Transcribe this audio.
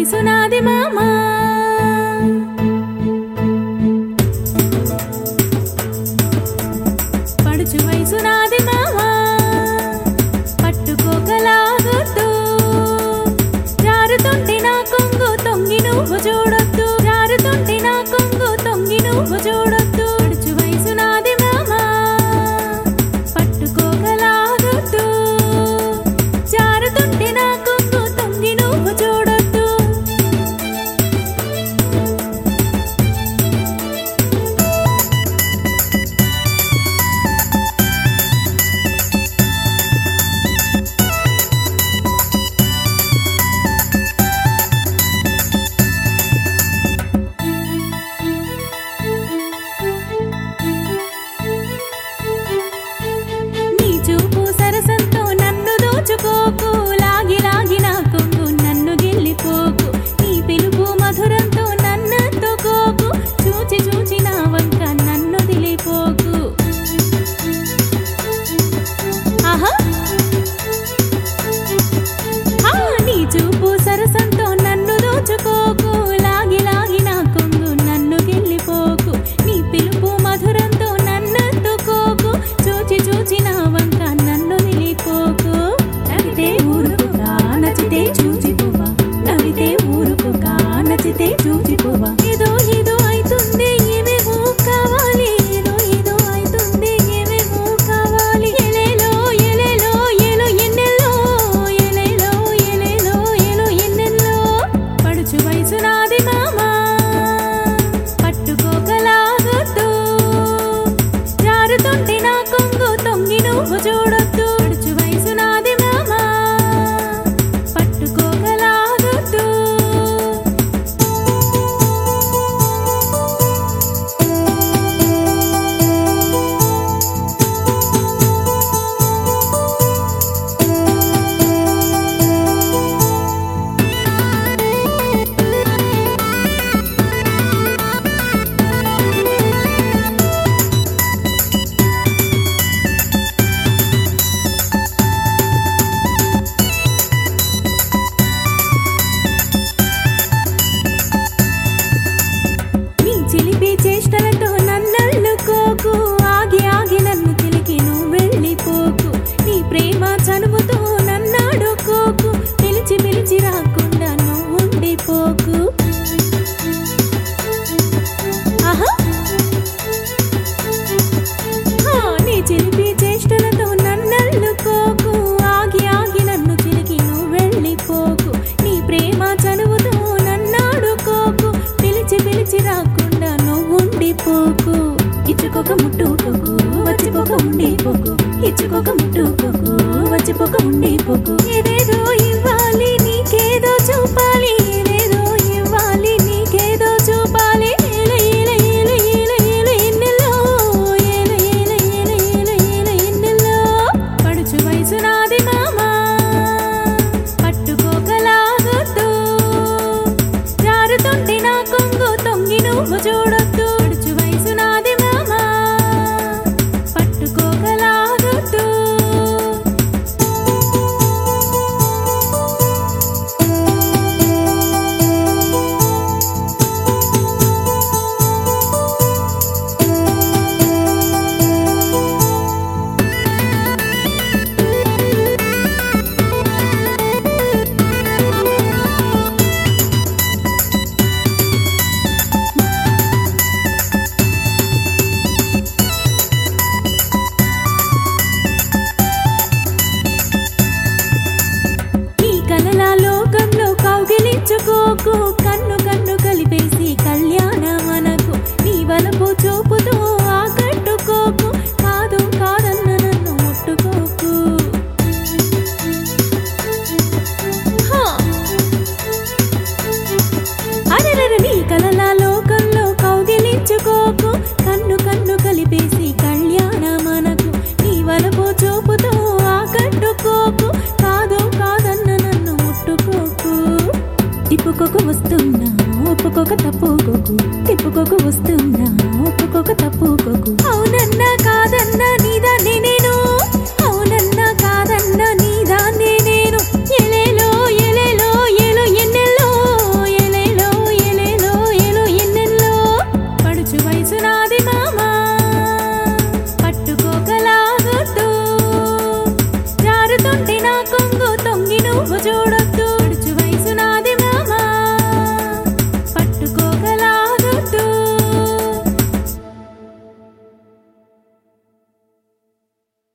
వయసు నాది మామా పడుచు వయసు నాది మామా పట్టుకోకలాగొద్దు జారుతుంటే నా కొంగు తొంగి నువ్వు చూడొద్దు జారుతుంటే నా కొంగు తొంగి నువ్వు చూడొద్దు పడుచు వయసు నాది మామా పట్టుకోకలాగొద్దు జారుతుంటే నా కొంగు తొంగి నువ్వు చూడొద్దు నీ చూపు సరసంతో నన్ను దోచుకోకు లాగి లాగి నా కొంగు నన్ను గిల్లిపోకు నీ పిలుపు మధురంతో నన్ను ఎత్తుకోకు చూచి చూచి నా వంక నన్ను దిలిపోకు ఆహా ఆ, నీ చూపు సరసంతో నన్ను దోచుకోకు లాగి లాగి నా కొంగు నన్ను గిల్లిపోకు నీ పిలుపు మధురంతో నన్ను ఎత్తుకోకు చూచి చూచి నా వంక నన్ను నిలిపోకు నవ్వితే ఊరుకుగా నచ్చితే చూచిపోవా నవ్వితే ఊరుకుగా నచ్చితే చూచిపోవా ఏదో ఏదో అవుతుంది ఏమేమో కావాలి ఏదో ఏదో అవుతుంది ఏమేమో కావాలి ఎలేలో ఎలేలో ఏలో ఎన్నెల్లో ఎలేలో ఎలేలో ఏలో ఎన్నెల్లో పడుచు వయసు నాది మామా పట్టుకోకలాగొద్దు జారుతుంటే నా కొంగు తొంగి నువ్వు చూడొద్దు పడుచు వయసు నాది మామా పట్టుకోకలాగొద్దు నీ చిలిపి చేష్టలతో నన్నల్లుకోకు ఆగి ఆగి నన్ను చిలికి నువ్వు వెళ్ళిపోకు నీ ప్రేమ చనువుతో నన్నాడుకోకు పిలిచి పిలిచి రాకుండా నువ్వు ఉండిపోకు ఆహా ఆ, నీ చిలిపి చేష్టలతో నన్నల్లుకోకు ఆగి ఆగి నన్ను చిలికి నువ్వు వెళ్ళిపోకు నీ ప్రేమ చనువుతో నన్నాడుకోకు పిలిచి పిలిచి రాకుండా నువ్వు ఉండిపోకు ఇచ్చుకోక ముట్టుకోకు వచ్చిపోక ఉండిపోకు ఇచ్చుకోక ముట్టుకోకు వచ్చిపోక ఉండిపోకు ఏదేదో ఇవ్వాలి నీకేదో చూపాలి ఏదేదో ఇవ్వాలి నీకేదో చూపాలి ఏల ఏల ఏల ఏల ఏల ఎన్నెల్లో ఏల ఏల ఏల ఏల ఏల ఎన్నెల్లో పడుచు వయసు నాది మామా పట్టుకోకలాగొద్దు జారుతుంటే నా కొంగు తొంగి నువ్వు చూడొద్దు పడుచు వయసు నాది మామా పట్టుకోకలాగొద్దు ఈ కలల లోకంలో కౌగిలించుకోకు కన్ను కన్ను కలిపేసి కళ్యాణమనకు నీ వలపు చూపుతో ఆకట్టుకోకు కాదు కాదన్న నన్ను ముట్టుకోకు హా. అరెరెరె నీ కలల లోకంలో కౌగిలించుకోకు కన్ను కన్ను కలిపేసి కళ్యాణమనకు నీ వలపు చూపుతో ఆకట్టుకోకు కాదు కాదన్న నన్ను ముట్టుకోకు తిప్పుకోకు వస్తున్నా ఒప్పుకోక తప్పుకోకు తిప్పుకోకు వస్తున్నా ఒప్పుకోక తప్పుకోకు